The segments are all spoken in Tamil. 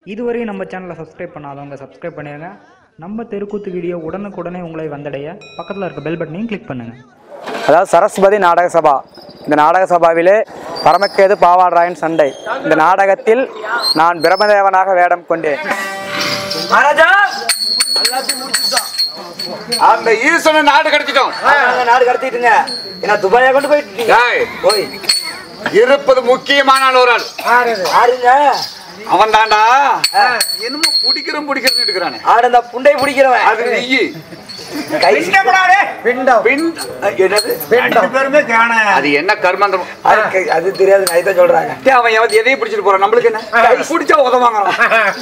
இதுவரையும் நம்ம சேனலை சப்ஸ்கிரைப் பண்ணாதவங்க சப்ஸ்கிரைப் பண்ணிடுங்க நம்ம தெருக்கூத்து வீடியோ உடனுக்குடனே உங்களை வந்தடைய பக்கத்தில் இருக்க பெல் பட்டனையும் கிளிக் பண்ணுங்கள் அதாவது சரஸ்வதி நாடக சபா இந்த நாடக சபாவிலே பரமக்கேது பாவாடராயன் சண்டை இந்த நாடகத்தில் நான் பிரம்மதேவனாக வேடம் கொண்டேன் அந்த ஈசனை நாடு கடத்திட்டோம் நாடு கடத்திட்டுங்க ஏன்னா துபாயா கொண்டு போயிட்டு ஏய், போய் இருப்பது முக்கியமான ஒரு ஆள் ஆடுங்க அவன் தாண்டா என்னமோ பிடிக்கிறோம் பிடிக்கிறோம் இருக்கிறானே ஆடு அந்த புண்டை பிடிக்கிறவன் அது நெய்யி கை பிண்டம் பின் என்னது அது என்ன கர்மந்திரம் அது கை- அது தெரியாது நான் இதான் சொல்றாங்க டேய், அவன் எவன் எதையும் பிடிச்சிட்டு போறான் நம்மளுக்கு என்ன கை பிடிச்சா உதவாங்க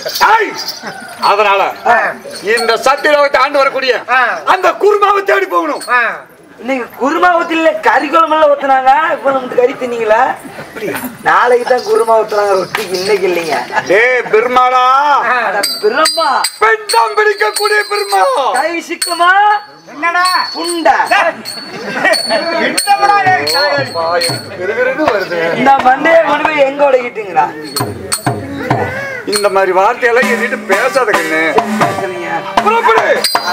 அதனால இந்த சத்தியலோகத்தை ஆண்டு வரக்கூடிய அந்த குருமாவை தேடி போகணும் இன்னைக்கு குருமா ஊத்தில கறி குழம்புல ஊத்துனாங்க இப்ப நமக்கு கறி தின்னீங்களா நாளைக்கு தான் குருமா ஊத்துறாங்க ரொட்டிக்கு இன்னைக்கு இல்லைங்க டேய் பெருமாளா அட பிரம்மா பெண்டம் பிடிக்கக்கூடிய பெருமா கை சிக்குமா என்னடா புண்டை விறுவிறுன்னு வருது இந்த மண்டையை கொண்டு போய் எங்க உடைக்கிட்டீங்களா இந்த மாதிரி வார்த்தையெல்லாம் என்கிட்ட பேசாத கண்ணு பேசுறீங்க புறப்படு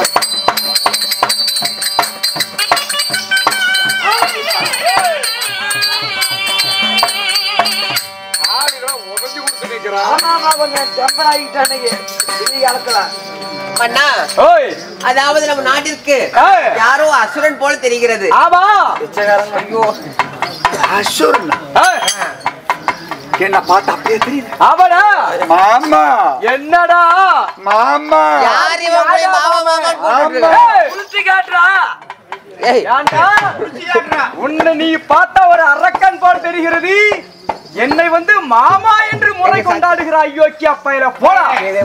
ஆளுங்களாம் உதஞ்சு கொடுத்து நிக்கிறான் ஆமா ஆமா கொஞ்சம் டெம்பர் ஆகிட்டேன் அன்னைக்கு இது காலத்துல அண்ணா அதாவது நம்ம நாட்டிற்கு யாரோ அசுரன் போல தெரிகிறது ஆமா பிச்சைக்காரங்க ஐயோ அசுரன் என்ன பார்த்தா அப்படியே தெரியுது அவனா மாமா என்னடா மாமா யார் இவன் போய் மாமா மாமான்னு கூப்பிட்டு ஆமா. குளிச்சு காட்டுறா ஏய் ஏன்டா உன்னை நீ பார்த்தா ஒரு அரக்கன் போல் தெரிகிறது என்னை வந்து மாமா என்று முறை கொண்டாடுகிறாய் யோக்கிய பையில போடா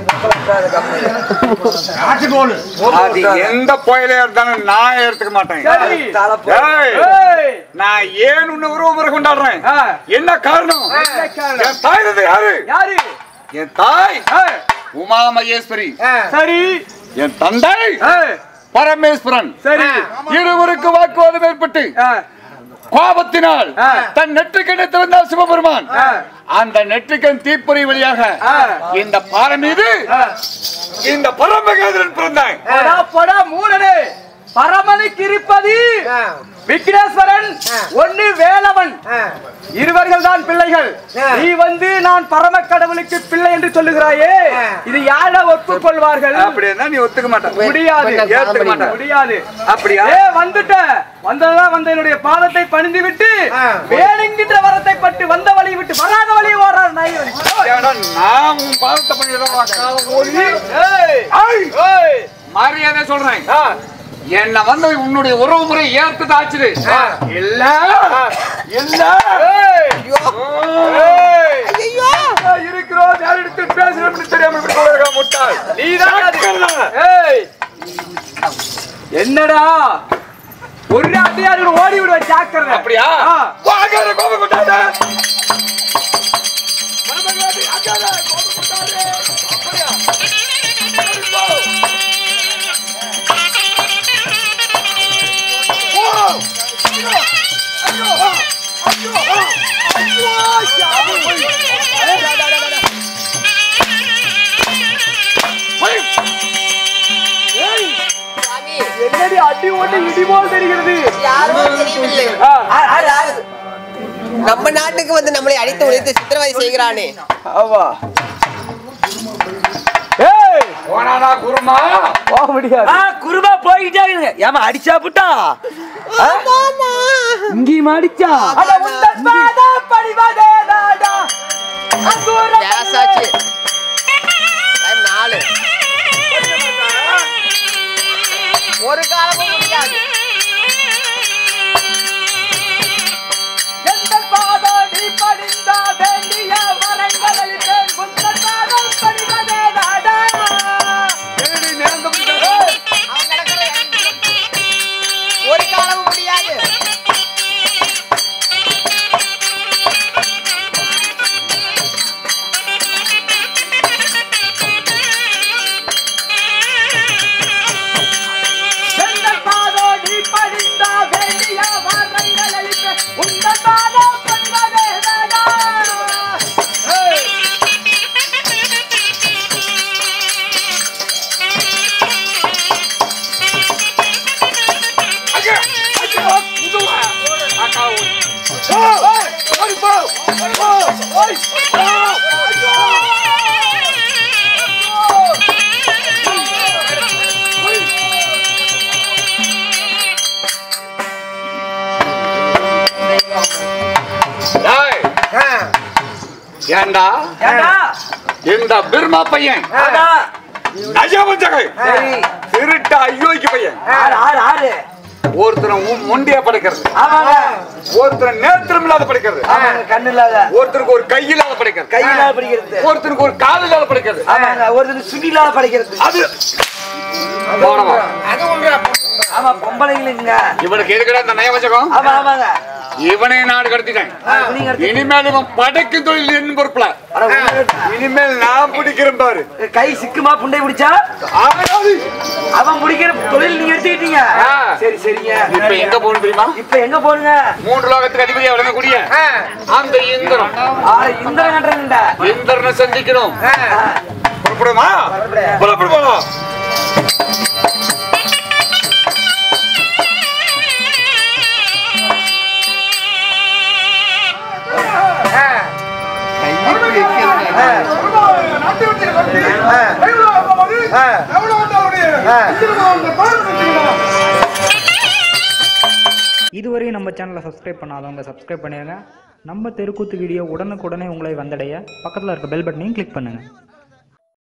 அது எந்த புயலையா இருந்தாலும் நான் எடுத்துக்க மாட்டேன் சரி. ஏய், ஏய், நான் ஏன் உன்னை உருவமுறை கொண்டாடுறேன் ஆ. என்ன காரணம் என்ன காரணம்? என் தாய் தந்தை யாரு யாரு என் தாய் ஏய், உமா மகேஸ்வரி சரி என் தந்தை ஏய், பரமேஸ்வரன் சரி இருவருக்கு வாக்குவாதம் ஏற்பட்டு ஏய், கோபத்தினால் ஆ. தன் நெற்றிக்கண்ணை திறந்தார் சிவபெருமான் ஆ. அந்த நெற்றிக்கண் தீப்பொறி வழியாக ஆ. இந்த பாறை மீது இந்த பரமகேந்திரன் பிறந்தாங்க போடா போடா மூடனே பரமனுக்கு இருப்பது விக்னேஸ்வரன் ஒன்னு வேலவன் இருவர்கள் தான் பிள்ளைகள் நீ வந்து நான் பரம கடவுளுக்கு பிள்ளை என்று சொல்லுகிறாயே இது யார ஒப்புக்கொள்வார்கள் அப்படி இருந்தா நீ ஒத்துக்க மாட்டேன் முடியாது ஏத்துக்க மாட்டேன் முடியாது அப்படியா ஏ வந்துட்ட வந்ததா வந்த என்னுடைய பாதத்தை பணிந்து விட்டு வேணுங்கின்ற வரத்தை பட்டு வந்த வழி விட்டு வராத வழி ஓடுறார் நாய் ஏன்னா நான் உன் பாவத்தை பண்ணிடுறேன் ஏய் ஏய் மரியாதை சொல்றேன் என்ன வந்து உன்னுடைய உறவு முறை ஏற்று தாச்சுது இல்ல இல்ல ஏய் ஏய் ஐயோ இருக்கிறோம் யார் எடுத்து பேசுறோம்னு தெரியாம இப்படி போயிருக்கா முட்டாள் நீதான் அது. சக்கரதா. ஏய் என்னடா ஒரு அடியாரு ஓடி விடுவ ஜாக்கிரதை அப்படியா ஆ. வாங்க கோபம் கொண்டாட பரமகாதி, அங்காத, கோபம் கொண்டாடு. அப்படியா? சரி, போ. போ. ஐயோ, ஐயோ, ஐயோ, ஐயோ, சாமி. போய். ஏய், சாமி என்னடி அடி ஓட்டு இடி போல் தெரிகிறது யாரோ தெரியவில்லை ஆ, அதாவது, நம்ம நாட்டுக்கு வந்து நம்மளை அடித்து உழைத்து சித்திரவதை செய்கிறானே ஆமா ஏய் போனானா குருமா போக முடியாது குருமா போய்கிட்டே இருங்க ஏமா அடிச்சா புட்டா இங்கேயும் அடிச்சா அட உந்தன் பாத பணிவதே நாடா அசுர கேஸாச்சு டைம் நாலு ஒரு காலமும் முடியாது எந்தன் பாத நீ பணிந்த வேண்டிய வரங்கள் அளிப்பேன் உந்தன் பாதம் பணிவதே நாடா ஏடி, நேர்ந்து பிடிக்காத. அவன் கிடக்குற ஒரு காலமும் முடியாது எந்தன் பாத நீ பணிந்த வேண்டிய வரங்கள் அளிப்பேன் உந்தன் பாதம் பணிவதே நாடா ஏண்டா ஏண்டா இந்த பிர்மா பையன் ஆடா நஜாபஞ்சகை சரி திருட்ட ஐயோய்க்கு பையன் ஆறு ஆறு ஆறு ஒருத்தனை உ- மொண்டியா படைக்கிறது ஆமாங்க ஒருத்தனை நேத்திரம் இல்லாத படைக்கிறது ஆமாங்க கண்ணு இல்லாத ஒருத்தருக்கு ஒரு கை இல்லாத படைக்கிறது கை இல்லாத படிக்கிறது ஒருத்தருக்கு ஒரு கால் இல்லாத படைக்கிறது ஆமாங்க ஒருத்தர் சுடி இல்லாத படிக்கிறது அது போனவா. ஆமா பொம்பளைங்களுங்க இவனுக்கு எதுக்கடா இந்த நயவஞ்சகம் ஆமா ஆமாங்க இவனே நாடு கடத்திட்டேன் நீங்க அடுத்து- இனிமேல் இவன் படைக்கும் தொழில் என்ன பொறுப்புல அட, உள்ள- இனிமேல் நான் பிடிக்கிறேன் பாரு கை சிக்குமா புண்டை பிடிச்சா ஆகாது. அவன் பிடிக்கிற தொழில் நீங்க எடுத்துக்கிட்டீங்க ஆ. சரி சரிங்க இப்ப எங்க போகணும் தெரியுமா இப்ப எங்க போனுங்க மூன்று லோகத்துக்கு அதிபதியா விளங்கக்கூடிய அந்த இந்திரம் ஆறு இந்திரன் கட்டுறேன்டா இந்திரனை சந்திக்கணும் புறப்படுமா புறப்படுமா இதுவரை நம்ம சேனலை சப்ஸ்கிரைப் பண்ணாதவங்க சப்ஸ்கிரைப் பண்ணிடுங்க நம்ம தெருக்கூத்து வீடியோ உடனுக்குடனே உங்களை வந்தடைய பக்கத்தில் இருக்க பெல் பட்டனையும் கிளிக் பண்ணுங்கள்